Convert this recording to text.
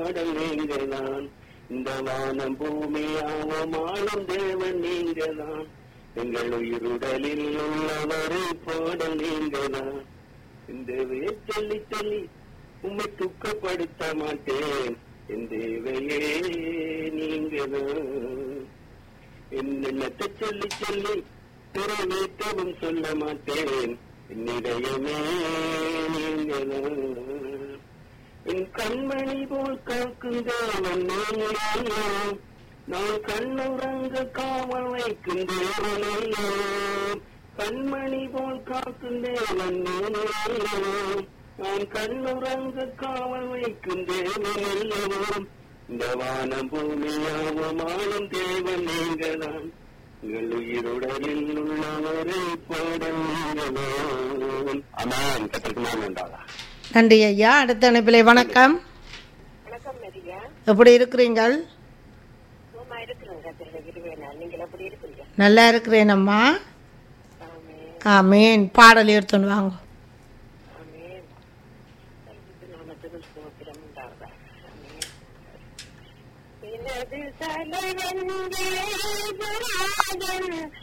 பாடல் நீங்கதான் இந்த வானம் பூமி ஆவமானும் தேவன் நீங்கதான் எங்கள் உயிருடலில் உள்ளவரை பாடல் நீங்கதான் இந்த சொல்லி சொல்லி உம்மை துக்கப்படுத்த மாட்டேன் என் தேவையே நீங்கதான் என்னென்னத்தை சொல்லி சொல்லி நிறைவேற்றவும் சொல்ல மாட்டேன் என்னிடையமே நீங்கதான் என் கண்மணி போல் காக்கும் தேவன் நீங்களோ நான் கண்ணுறங்க காவல் வைக்கும் தேவனல்லோ கண்மணி போல் காக்கும் தேவன் நீங்களோ நான் கண்ணுறங்க காவல் வைக்கும் தேவனல்லோ இந்த வானம் பூமியாவும் ஆளும் தேவன் நீங்கதான் உங்கள் உயிருடலில் உள்ளவரை பாடல் நீங்களோ அமேன் கத்திற்கு நான் உண்டாதா நன்றி ஐயா அடுத்த அனுப்பிலே வணக்கம் வணக்கம் மரியா எப்படி இருக்கிறீங்கள் சும்மா இருக்கிறேங்க திரு இருவேனா நீங்கள் எப்படி இருக்கிறீங்க நல்லா இருக்கிறேன் அம்மா ஆமே ஆமீன் பாடல் எடுத்துன்னு வாங்க ஆமே நாமத்துக்கு சோத்திரம் உண்டாவதா ஆமே எனது தலைவன் தேவராஜன்